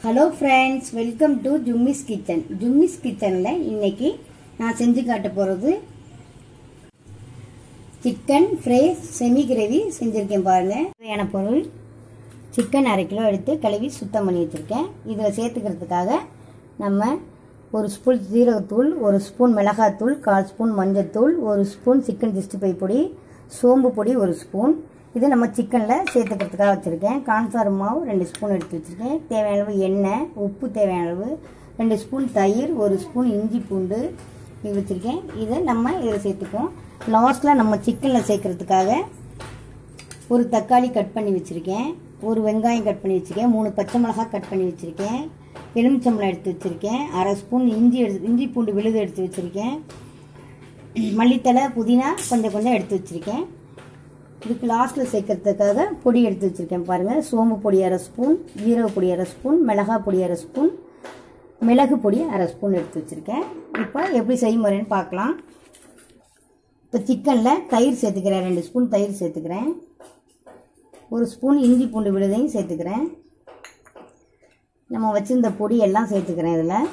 hello friends welcome to Jummy's kitchen Jummy's கிச்சனில் இன்னைக்கு நான் செஞ்சு காட்ட போகிறது சிக்கன் ஃப்ரை செமி கிரேவி செஞ்சுருக்கேன் பாருங்கள் தேவையான பொருள் சிக்கன் அரை கிலோ எடுத்து கழுவி சுத்தம் பண்ணி வச்சுருக்கேன் இதில் சேர்த்துக்கிறதுக்காக நம்ம ஒரு ஸ்பூன் ஜீரகத்தூள் ஒரு ஸ்பூன் மிளகாத்தூள் கால் ஸ்பூன் மஞ்சத்தூள் ஒரு ஸ்பூன் சிக்கன் சிக்ஸ்டி ஃபைவ் பொடி சோம்பு பொடி ஒரு ஸ்பூன் இது நம்ம சிக்கனில் சேர்த்துக்கிறதுக்காக வச்சுருக்கேன் கான்ஃப்ளவர் மாவு ரெண்டு ஸ்பூன் எடுத்து வச்சுருக்கேன் தேவையான அளவு எண்ணெய் உப்பு தேவையான அளவு ரெண்டு ஸ்பூன் தயிர் ஒரு ஸ்பூன் இஞ்சி பூண்டு இது வச்சுருக்கேன் இதை நம்ம இதில் சேர்த்துக்குவோம் லாஸ்ட்டில் நம்ம சிக்கனில் சேர்க்குறதுக்காக ஒரு தக்காளி கட் பண்ணி வச்சுருக்கேன் ஒரு வெங்காயம் கட் பண்ணி வச்சுருக்கேன் மூணு பச்சை மிளகாய் கட் பண்ணி வச்சுருக்கேன் எலுமிச்சம்பழம் எடுத்து வச்சுருக்கேன் அரை ஸ்பூன் இஞ்சி எடுத்து இஞ்சி பூண்டு விழுது எடுத்து வச்சுருக்கேன் மல்லித்தலை புதினா கொஞ்சம் கொஞ்சம் எடுத்து வச்சுருக்கேன் இதுக்கு லாஸ்ட்டில் சேர்க்கறதுக்காக பொடி எடுத்து வச்சுருக்கேன் பாருங்கள் சோம்பு பொடி அரை ஸ்பூன் ஜீரக பொடி அரை ஸ்பூன் மிளகாய் பொடி அரை ஸ்பூன் மிளகு பொடி அரை ஸ்பூன் எடுத்து வச்சுருக்கேன் இப்போ எப்படி செய்முறைன்னு பார்க்கலாம் இப்போ சிக்கனில் தயிர் சேர்த்துக்கிறேன் ரெண்டு ஸ்பூன் தயிர் சேர்த்துக்கிறேன் ஒரு ஸ்பூன் இஞ்சி பூண்டு விழுதையும் சேர்த்துக்கிறேன் நம்ம வச்சுருந்த பொடி எல்லாம் சேர்த்துக்கிறேன் இதில்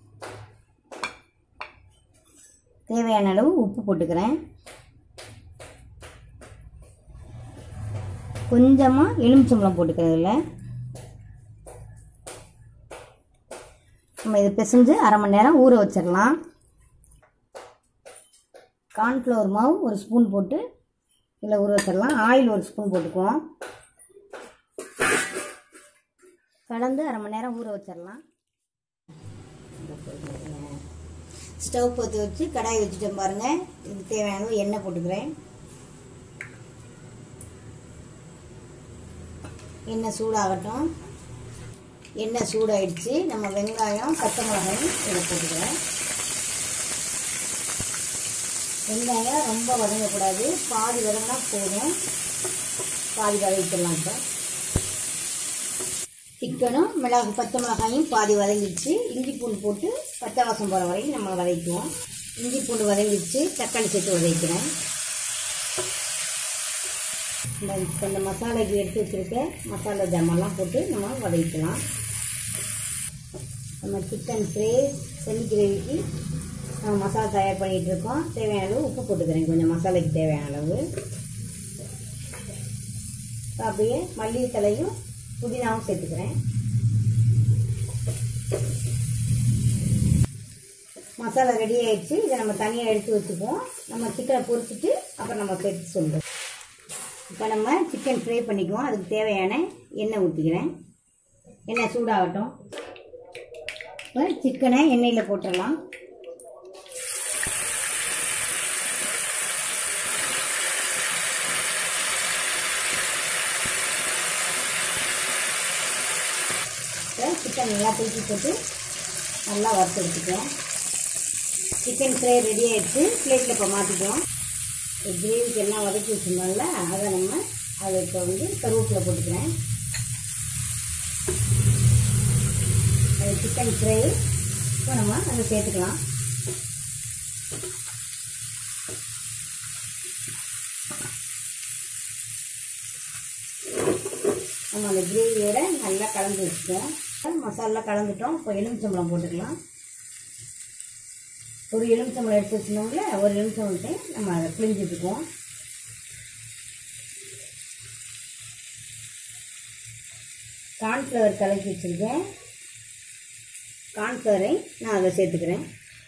தேவையான அளவு உப்பு போட்டுக்கிறேன் கொஞ்சமாக எலுமிச்சம்பழம் போட்டுக்கிறேன் இதில் நம்ம இதை பிசைஞ்சு அரை மணி நேரம் ஊற வச்சிடலாம் கார்ன்ஃப்ளவர் மாவு ஒரு ஸ்பூன் போட்டு இதில் ஊற வச்சிடலாம் ஆயில் ஒரு ஸ்பூன் போட்டுக்குவோம் கலந்து அரை மணி நேரம் ஊற வச்சிடலாம் ஸ்டவ் பற்ற வச்சு கடாய் வச்சுட்டேன் பாருங்கள் இதுக்கு தேவையான அளவு எண்ணெய் போட்டுக்கிறேன் எண்ணெய் சூடாகட்டும் எண்ணெய் சூடாயிடுச்சு நம்ம வெங்காயம் பச்சை மிளகாயும் இதை போட்டுக்கிறேன் வெங்காயம் ரொம்ப வதங்கக்கூடாது பாதி வதங்கினா போதும் பாதி வதக்கிடலாம் இப்போ சிக்கனும் மிளகு பச்சை மிளகாயும் பாதி வதங்கிடுச்சு இஞ்சி பூண்டு போட்டு பச்சை வாசம் போகிற வரைக்கும் நம்ம வதக்குவோம் இஞ்சி பூண்டு வதங்கிடுச்சு தக்காளி சேர்த்து வதக்கிறேன் இந்த இப்போ இந்த மசாலாக்கு எடுத்து வச்சுருக்க மசாலா ஜாமான்லாம் போட்டு நம்ம வதக்கலாம் நம்ம சிக்கன் ஃப்ரை செமி கிரேவிக்கு நம்ம மசாலா தயார் பண்ணிகிட்டு இருக்கோம் தேவையான அளவு உப்பு போட்டுக்கிறேன் கொஞ்சம் மசாலாக்கு தேவையான அளவு அப்படியே மல்லி தலையும் புதினாவும் சேர்த்துக்கிறேன் மசாலா ரெடி ஆயிடுச்சு இதை நம்ம தனியாக எடுத்து வச்சுக்குவோம் நம்ம சிக்கனை பொரிச்சிட்டு அப்புறம் நம்ம சேர்த்து சொல்லுவோம் இப்போ நம்ம சிக்கன் ஃப்ரை பண்ணிக்குவோம் அதுக்கு தேவையான எண்ணெய் ஊற்றிக்கிறேன் எண்ணெய் சூடாகட்டும் இப்போ சிக்கனை எண்ணெயில் போட்டுடலாம் இப்போ சிக்கன் நல்லா தூக்கி போட்டு நல்லா வறுத்து எடுத்துக்குவோம் சிக்கன் ஃப்ரை ரெடி ஆகிடுச்சு பிளேட்டில் இப்போ மாற்றிக்குவோம் கிரேவிக்கு எல்லாம் வதக்கி வச்சுருந்தோம்ல அதை நம்ம அதை இப்போ வந்து கருவேப்பில் போட்டுக்கிறேன் அது சிக்கன் ஃப்ரை இப்போ நம்ம அதை சேர்த்துக்கலாம் நம்ம அந்த கிரேவியோட நல்லா கலந்து வச்சுட்டோம் மசாலா கலந்துட்டோம் இப்போ எலுமிச்சம்பழம் போட்டுக்கலாம் ஒரு எலுமிச்சம்பழம் எடுத்து வச்சுருந்தோம்ல ஒரு எலுமிச்சம்பழத்தை நம்ம அதை பிழிஞ்சிட்டுக்குவோம் கார்ன்ஃப்ளவர் கலக்கி வச்சுருக்கேன் கார்ன்ஃப்ளவரை நான் அதை சேர்த்துக்கிறேன்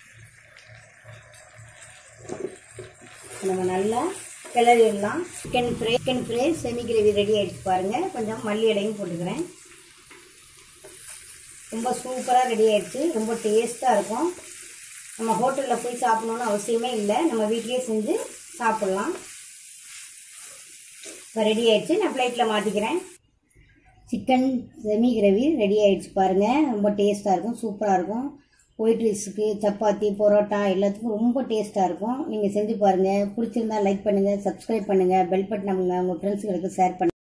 நம்ம நல்லா கிளறிடலாம் chicken fry chicken fry semi gravy ready ஆகிடுச்சு பாருங்கள் கொஞ்சம் மல்லி இலையும் போட்டுக்கிறேன் ரொம்ப சூப்பராக ரெடி ஆகிடுச்சு ரொம்ப டேஸ்ட்டாக இருக்கும் நம்ம ஹோட்டலில் போய் சாப்பிடணுன்னு அவசியமே இல்லை நம்ம வீட்லேயே செஞ்சு சாப்பிட்லாம் இப்போ ரெடி ஆயிடுச்சு நான் பிளேட்டில் மாற்றிக்கிறேன் சிக்கன் செமி கிரேவி ரெடி ஆயிடுச்சு பாருங்கள் ரொம்ப டேஸ்ட்டாக இருக்கும் சூப்பராக இருக்கும் ஒயிட் ரைஸுக்கு சப்பாத்தி பரோட்டா எல்லாத்துக்கும் ரொம்ப டேஸ்ட்டாக இருக்கும் நீங்கள் செஞ்சு பாருங்கள் பிடிச்சிருந்தா லைக் பண்ணுங்கள் சப்ஸ்கிரைப் பண்ணுங்கள் பெல் பட்டன் உங்கள் ஃப்ரெண்ட்ஸுகளுக்கு ஷேர் பண்ணுங்கள்